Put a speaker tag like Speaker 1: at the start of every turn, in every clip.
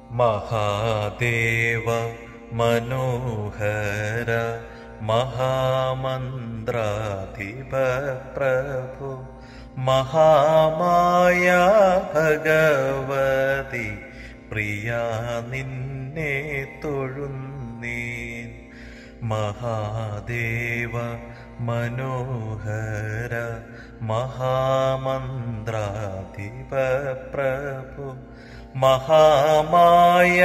Speaker 1: മഹാദേവ മനോഹര മഹാമന്ത്രാധിപ പ്രഭു മഹാമായ ഭഗവതി പ്രിയ നിന്നെ തൊഴുന്നീൻ മഹാദേവ മനോഹര മഹാമന്ത്രാധിപ പ്രഭു മഹാമായ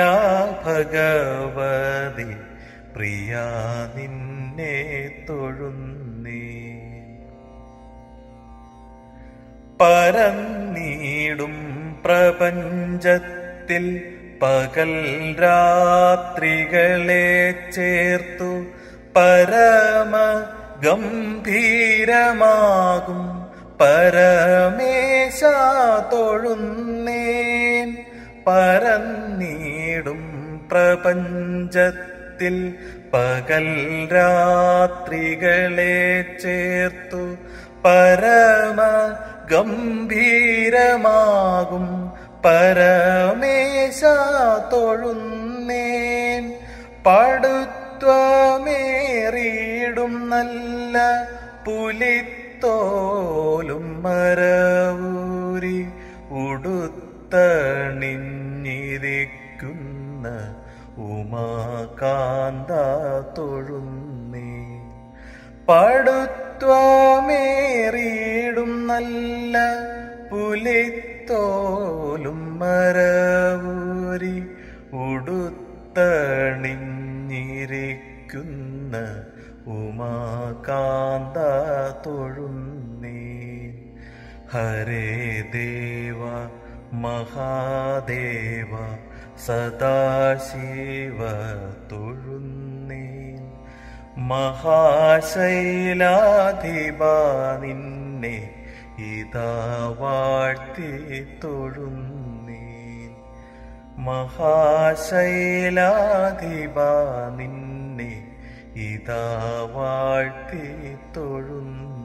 Speaker 1: ഭഗവതി പ്രിയ നിന്നെ തൊഴുന്നീ പരന്നീടും പ്രപഞ്ചത്തിൽ പകൽ രാത്രികളെ ചേർത്തു പരമ ഗംഭീരമാകും പരമേശ തൊഴുന്നേൻ പരന്നീടും പ്രപഞ്ചത്തിൽ പകൽ രാത്രികളെ ചേർത്തു പരമ ഗംഭീരമാകും പരമേശ തൊഴുന്നേൻ പടുത്വമേറിയിടും നല്ല പുലിത്തോലും മരവൂരി ഉടുത്തണിഞ്ഞിരിക്കുന്ന ഉമാകാന്ത തൊഴുന്നേ പടുത്വമേറിയിടും നല്ല പുലിത്തോലും മരവൂരി ഉടുത്തണിഞ്ഞിരിക്കുന്ന ഉമാകാന്ത തൊഴുന്നേ ഹരേ ദേവ മഹാദേവ സദാശിവ തൊഴുന്നേ മഹാശൈലാധിപ നിന്നെ ഇതാ വാഴ്ത്തി തൊഴുന്നേ മഹാശൈലാധിപ നിന്നെ ഇതാ വാഴ്ത്തി തൊഴുന്നേ